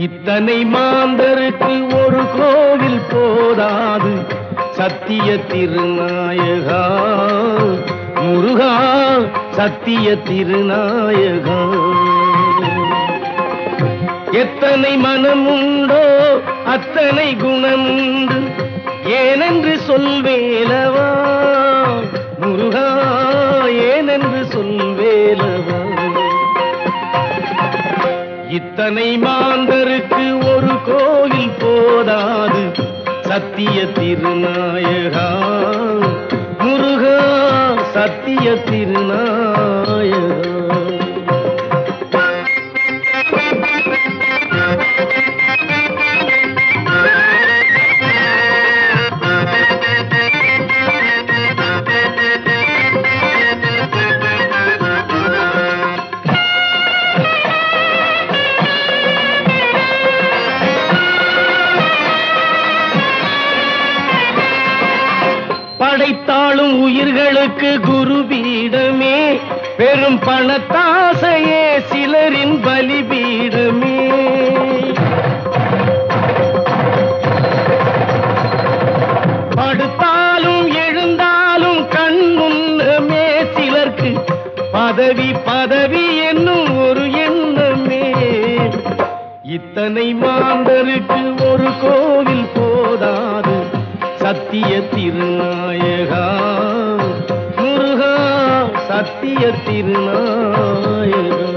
இத்தனை மாந்தருக்கு ஒரு கோவில் போதாது சத்திய திருநாயகா முருகா சத்திய திருநாயகா எத்தனை மனமுண்டோ அத்தனை குணமுண்டு ஏனென்று சொல்வேலவா முருகா ஏனென்று சொல்வேலவா இத்தனை மாந்தருக்கு ஒரு கோயில் போதாது சத்திய திருநாயகா முருகா சத்திய திருநாயகா படைத்தாளும் உயிர்களுக்கு குருபீடமே பெரும் பணத்தாசையே சிலரின் பலிபீடமே படுத்தாலும் எழுந்தாலும் கண் முன்னமே சிலர்க்கு பதவி பதவி என்னும் ஒரு எண்ணமே இத்தனை மாந்தருக்கு ஒரு கோவில் போதாது சத்திய திருநாயகா முருகா சத்திய திருநாயகா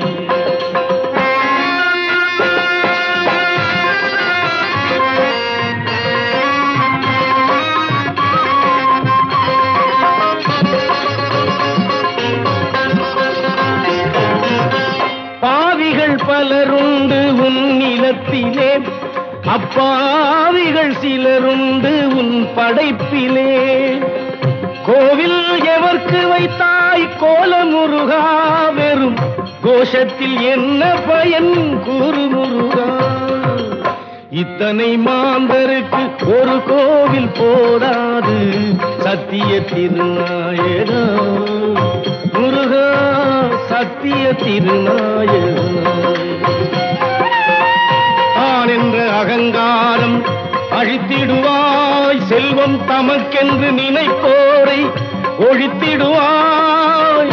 பாவிகள் பலருண்டு உன் நிலத்திலே அப்பாவிகள் சிலருண்டு உன் படைப்பிலே கோவில் எவர்க்கு வைத்தாய் கோலமுருகா வெறும் கோஷத்தில் என்ன பயன் கூறு முருகா இத்தனை மாந்தருக்கு ஒரு கோவில் போதாது சத்திய திருநாயகா முருகா சத்திய திருநாயகா தான் என்ற அகங்காரம் அழித்திடுவாய் செல்வம் தமக்கென்று நினைப்போரை ஒழித்திடுவாய்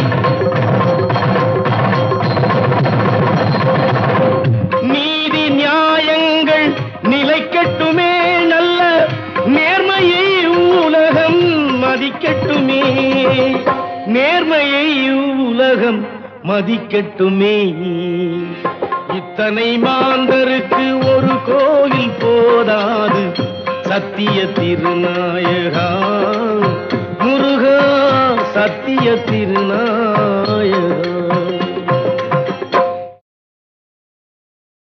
நீதி நியாயங்கள் நிலைக்கட்டுமே நல்ல நேர்மையை உலகம் மதிக்கட்டுமே நேர்மையை உலகம் மதிக்கட்டுமே இத்தனை மாந்தருக்கு ஒரு கோயில் போதாது சத்திய திருநாயகா முருகா சத்திய திருநாயகா